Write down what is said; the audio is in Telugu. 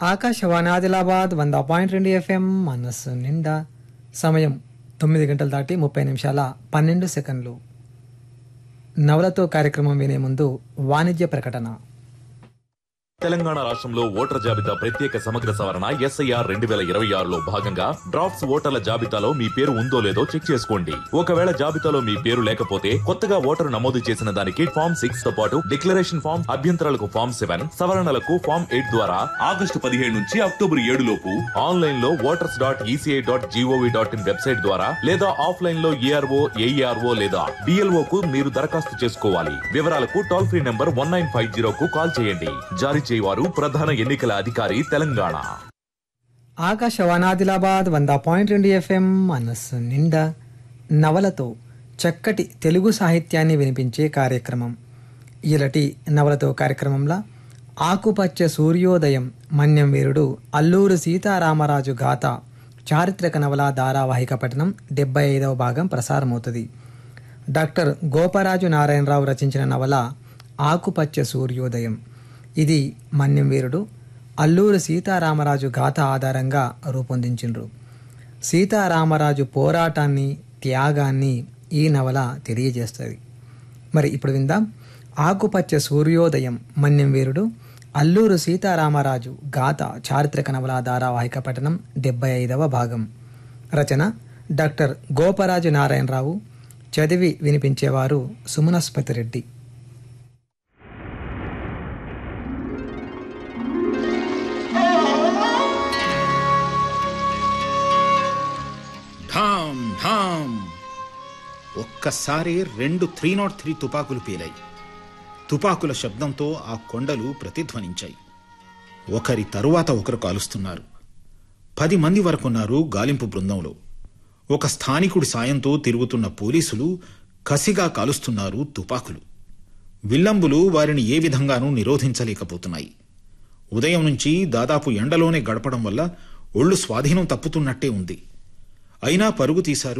ఆకాశవాణి ఆదిలాబాద్ వంద పాయింట్ రెండు ఎఫ్ఎం మనస్సు నిండా సమయం తొమ్మిది గంటలు దాటి ముప్పై నిమిషాల పన్నెండు సెకండ్లు నవలతో కార్యక్రమం వినే ముందు వాణిజ్య ప్రకటన తెలంగాణ రాష్ట్రంలో ఓటర్ జాబితా ప్రత్యేక సమగ్ర సవరణ ఎస్ఐఆర్ రెండు వేల ఇరవై ఆరులో భాగంగా డ్రాఫ్ట్స్ ఓటర్ల జాబితాలో మీ పేరు ఉందో లేదో చెక్ చేసుకోండి ఒకవేళ జాబితాలో మీ పేరు లేకపోతే కొత్తగా ఓటరు నమోదు చేసిన దానికి ఫామ్ సిక్స్ తో పాటు డిక్లరేషన్ ఫామ్ అభ్యంతరాలకు ఫామ్ సెవెన్ సవరణలకు ఫామ్ ఎయిట్ ద్వారా ఆగస్టు పదిహేడు నుంచి అక్టోబర్ ఏడు లోపు ఆన్లైన్ లో voters dot ECI dot gov dot in website ద్వారా లేదా ఆఫ్లైన్ లో ఏఆర్ఓ ఏఈఆర్ఓ లేదా డిఎల్ఓ కు మీరు దరఖాస్తు చేసుకోవాలి వివరాలకు toll free number one nine five zero కు కాల్ చేయండి జారీ చేయవారు ప్రధాన ఎన్నికల అధికారి తెలంగాణ ఆకాశవాణి ఆదిలాబాద్ వంద పాయింట్ రెండు ఎఫ్ఎం మనస్సు నిండా నవలతో చక్కటి తెలుగు సాహిత్యాన్ని వినిపించే కార్యక్రమం ఈలటి నవలతో కార్యక్రమంలో ఆకుపచ్చ సూర్యోదయం మన్యం వీరుడు అల్లూరు సీతారామరాజు గాథ చారిత్రక నవల ధారావాహిక పఠనం డెబ్బై ఐదవ భాగం ప్రసారమవుతుంది డాక్టర్ గోపరాజు నారాయణరావు రచించిన నవల ఆకుపచ్చ సూర్యోదయం ఇది మన్యం వీరుడు అల్లూరు సీతారామరాజు గాథ ఆధారంగా రూపొందించిండ్రు సీతారామరాజు పోరాటాన్ని త్యాగాన్ని ఈ నవల తెలియజేస్తుంది మరి ఇప్పుడు విందాం ఆకుపచ్చ సూర్యోదయం మన్యం వీరుడు అల్లూరు సీతారామరాజు గాథ చారిత్రక నవల ధారావాహిక పఠనం డెబ్బై ఐదవ భాగం రచన డాక్టర్ గోపరాజు నారాయణరావు చదివి వినిపించేవారు సుమనస్పతి రెడ్డి ఢామ్ ఢామ్ ఒక్కసారి రెండు త్రీ నాట్ త్రీ తుపాకులు పేలాయి తుపాకుల శబ్దంతో ఆ కొండలు ప్రతిధ్వనించాయి ఒకరి తరువాత ఒకరు కాలుస్తున్నారు పది మంది వరకున్నారు గాలింపు బృందంలో ఒక స్థానికుడి సాయంతో తిరుగుతున్న పోలీసులు కసిగా కాలుస్తున్నారు తుపాకులు విల్లంబులు వారిని ఏ విధంగానూ నిరోధించలేకపోతున్నాయి ఉదయం నుంచి దాదాపు ఎండలోనే గడపడం వల్ల ఒళ్ళు స్వాధీనం తప్పుతున్నట్టే ఉంది అయినా పరుగు తీశారు